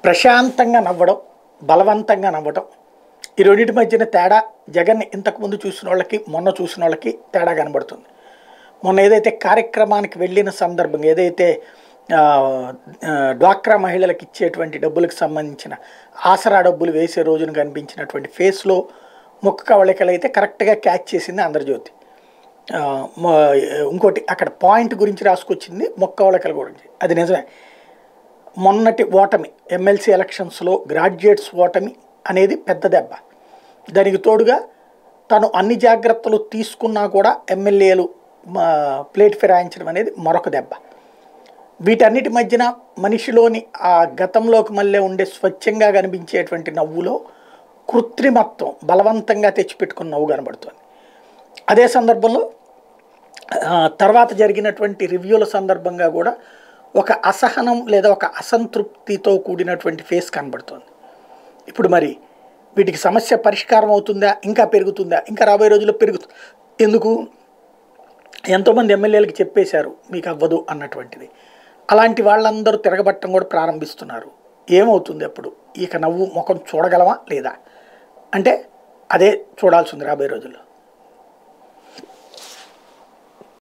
ప్రశాంతంగా నవ్వడం బలవంతంగా నవ్వడం ఈ రెండింటి మధ్యన తేడా జగన్ ఇంతకుముందు చూసిన వాళ్ళకి మొన్న చూసిన వాళ్ళకి తేడా కనబడుతుంది మొన్న ఏదైతే కార్యక్రమానికి వెళ్ళిన సందర్భంగా ఏదైతే ఆ, ఆ, డ్వాక్రా మహిళలకు ఇచ్చేటువంటి డబ్బులకు సంబంధించిన ఆసరా డబ్బులు వేసే రోజున కనిపించినటువంటి ఫేస్లో ముక్క కవళికలు అయితే కరెక్ట్గా క్యాచ్ చేసింది ఆంధ్రజ్యోతి ఆ, మ- ఇంకోటి అక్కడ పాయింట్ గురించి రాసుకొచ్చింది మొక్క కవళికల గురించి అది నిజమే మొన్నటి ఓటమి ఎమ్మెల్సీ ఎలక్షన్స్లో గ్రాడ్యుయేట్స్ ఓటమి అనేది పెద్ద దెబ్బ దానికి తోడుగా తను అన్ని జాగ్రత్తలు తీసుకున్నా కూడా ఎమ్మెల్యేలు మా, ప్లేట్ ఫిరాయించడం అనేది మరొక దెబ్బ వీటన్నిటి మధ్యన మనిషిలోని ఆ గతంలోకి మళ్ళీ ఉండే స్వచ్ఛంగా కనిపించేటువంటి నవ్వులో కృత్రిమత్వం బలవంతంగా తెచ్చిపెట్టుకున్న నవ్వు కనబడుతుంది అదే సందర్భంలో ఆ, తర్వాత జరిగినటువంటి రివ్యూల సందర్భంగా కూడా ఒక అసహనం లేదా ఒక అసంతృప్తితో కూడినటువంటి ఫేస్ కనబడుతుంది ఇప్పుడు మరి వీటికి సమస్య పరిష్కారం అవుతుందా ఇంకా పెరుగుతుందా ఇంకా రాబోయే రోజుల్లో పెరుగుతుంది ఎందుకు ఎంతోమంది ఎమ్మెల్యేలకు చెప్పేశారు మీకు అవ్వదు అన్నటువంటిది అలాంటి వాళ్ళందరూ తిరగబట్టడం కూడా ప్రారంభిస్తున్నారు ఏమవుతుంది అప్పుడు ఇక నవ్వు ముఖం చూడగలమా లేదా అంటే అదే చూడాల్సి ఉంది రాబోయే రోజుల్లో